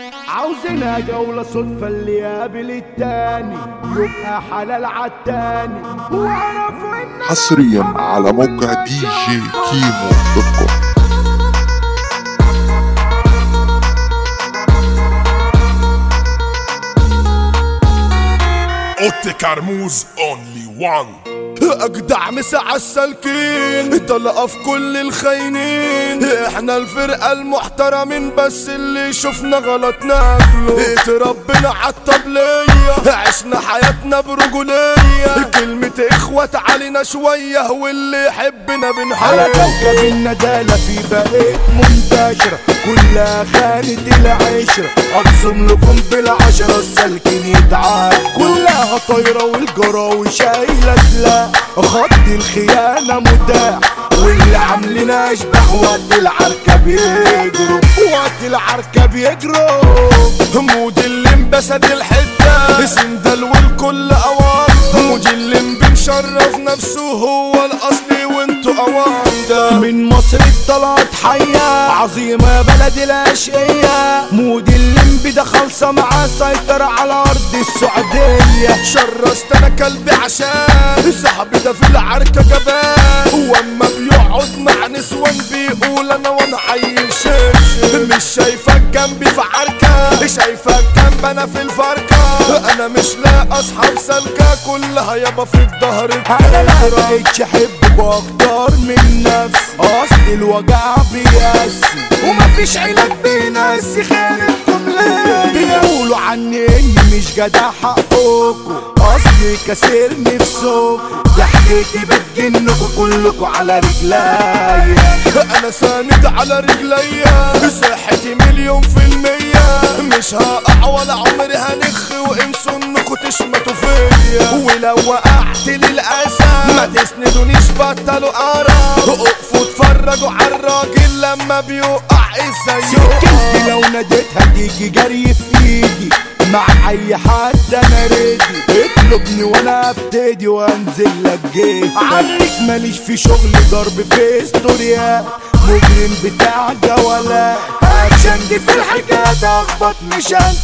عاوزينها جولة صدفة اللي يقابل التاني يبقى حلال عالتاني واعرفوا ان حصريا على موقع دي جي كيمو دوت كوم اوتي كرموز اونلي وان اجدع مسع السالكين طلقة في كل الخاينين احنا الفرقة المحترمين بس اللي شفنا غلط ناكله اتربنا عالطبلية عشنا حياتنا برجولية كلمة اخوة علينا شوية واللي يحبنا على بنحبه كوكب الندالة في بقيت منتشرة كلها خانت العشرة أقسم لكم بالعشرة السالكين يتعاد كلها طايرة والجراوي شايلة سلاح خط الخيانة متاح واللي عاملين أشبح وقت العركة بيجروا وقت العركة بيجروا مود اللي انبسد الحتة سندل والكل اوان مود اللي مشرف نفسه هو الاصلي وانتو اوان من مصر طلعت حية عظيمة يا بلد الأشقية مود الليمبي ده خالصة معاه سيطر على أرض السعودية شرست انا كلبي عشان صاحبي ده في العركة جبان واما بيقعد مع نسوان بيقول انا وانا عيل شيش مش شايفك جنبي في عركة شايفك جنب انا في الفركة انا مش لاقي اصحاب سالكة كلها يابا في الظهر أنا لا بقيتش أحبك أكتر من نفسي أصل الوجع بيأسي ومفيش علاج بينسي خانتكم ليه بيقولوا عني إني مش جدع حقكم أصلي كسر نفسكم ضحكتي بتجنكوا كلكوا على رجلايا انا ساند على رجليا صحتي مليون في المية مش هقع ولا عمري هنخ وانسوا انكوا تشمتوا فيا ولو وقعت للاسف ما تسندونيش بطلوا قرف اقفوا اتفرجوا على الراجل لما بيوقع ازاي سكنتي يقع لو ناديتها تيجي جري في ايدي مع اي حد انا ريدي اطلبني وانا ابتدي وانزل لك جيت عنك ماليش في شغل ضرب في ستوريات مجرم بتاع جولات عشان دي في الحكاية اخبط مش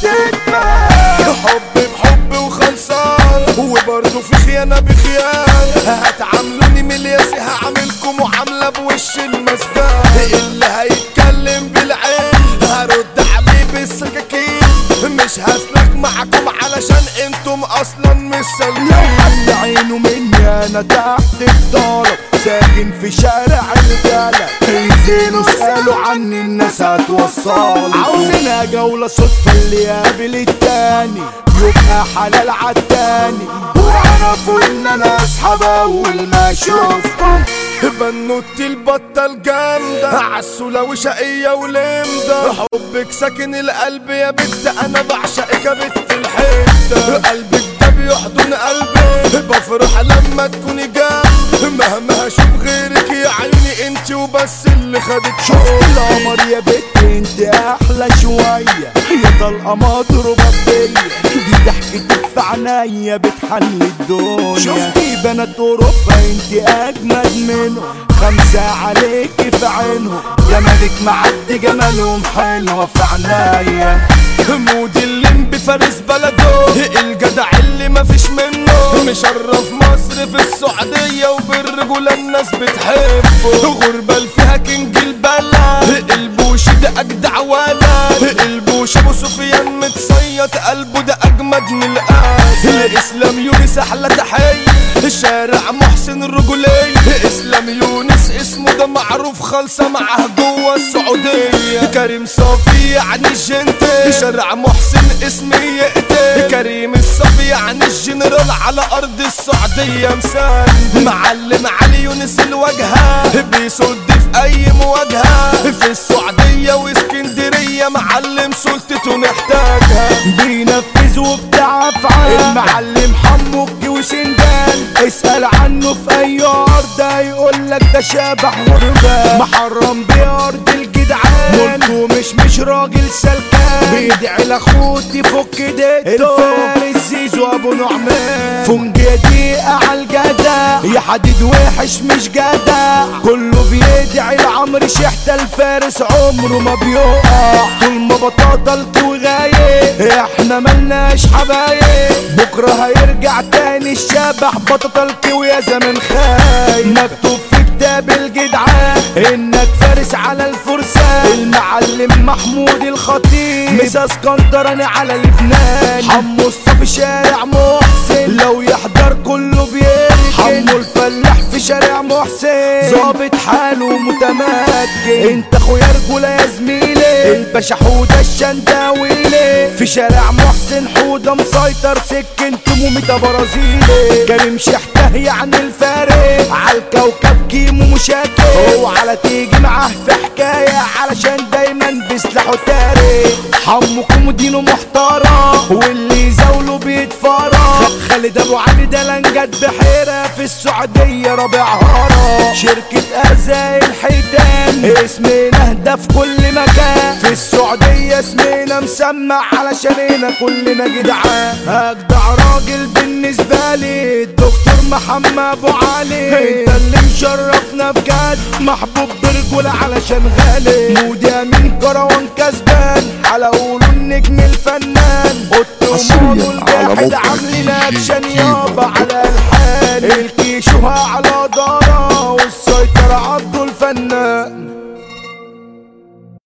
هتتبع حب بحب وخلصان وبرضه في خيانة بخيانة هتعاملوني ملياسي هعملكم معاملة بوش المسجان اللي هيتكلم بالعين هرد عليه بالسكاكين مش هسلك معاكم علشان انتم اصلا مش لو سالكين حد عينه مني انا تحت الطلب ساكن في شارع الجلة انزلوا اسألوا عني الناس هتوصل عاوزينها جولة صدفة اللي يقابل التاني يبقى حلال عالتاني واعرفوا ان انا اصحاب اول ما شفتهم بنوتي البطة الجامدة عسولة وشقية ولمدة حبك ساكن القلب يا بت انا بعشقك يا بت الحتة قلبك ده بيحضن قلبي بفرح لما تكوني جنبي مهما هشوف غيرك يا عيوني انت وبس اللي خدت شفت شوقي القمر يا بت انت احلى شوية هي طلقة مضروبة بيا دي ضحكتك في عينيا بتحل الدنيا شفتي بنات اوروبا انت اجمد منهم خمسة عليكي في عينهم جمالك معدي جمالهم حلوة في عينيا مود اللي بفارس بلده الجدع اللي مفيش منه مشرف مصر في السعودية وبالرجولة الناس بتحبه غربة اللي فيها كينج البلد البوش ده أجدع ولد البوش أبو سفيان متصيط قلبه ده أجمد من القاس الإسلام يونس أحلى تحية شارع محسن الرجولية إسلام يونس اسمه ده معروف خالصة معاه جوه السعودية كريم صافي يعني الجنتي شارع محسن اسمي يقتل كريم الصافي يعني الجنرال على أرض السعودية مسان معلم علي يونس الواجهة بيصد في أي مواجهة في السعودية واسكندرية معلم سلطته نحتاجها بينفذ وبتاع افعال المعلم حموكي وسندان اسأل عنه في اي ارض هيقول لك ده شبح غربان محرم بارض الجدعان ملكه مش مش راجل سلكان بيدعي لاخوتي فك ديته الفارس زيزو ابو نعمان فنجة دقيقة عالجدع يا حديد وحش مش جدع كله بيدعي لعمرو شحتة الفارس عمره ما بيقع طول ما بطاطلت وغايب احنا ملناش حبايب بكرة هيرجع تاني الشبح بطاطلت ويا زمن خايب مكتوب في كتاب الجدعان انك فارس على الفرسان المعلم محمود الخطيب مسا اسكندراني على لبنان حمو في شارع محسن لو يحضر كله بيركن حمو الفلاح في شارع محسن ظابط حاله متمكن انت اخويا رجوله يا زميلي الباشا حوده الشنداويلي في شارع محسن حوده مسيطر سكنت موميتا برازيلي كريم شحته يعني الفارق عالكوكب كيمو مشاكل وعلى تيجي معاه في حكايه علشان دايما بيسلحوا تاريخ حمو كومودينو محترم واللي يزاوله بيتفرج خالد ابو علي ده لنجد بحيره في السعوديه رابع هرم شركه ارزاق الحيتان اسمنا هدى في كل مكان في السعوديه اسمنا مسمع علشان هنا كلنا جدعان اجدع راجل بالنسبه لي الدكتور محمد ابو علي انت اللي مشرفنا بجد محبوب برجولة علشان غالي مودي امين كروان كسبان على قولوا النجم الفنان قلت حصرياً ومانو على الجاحد موقع عاملين دي جي اكشن كيمو. يابا على الحال الكيشوها على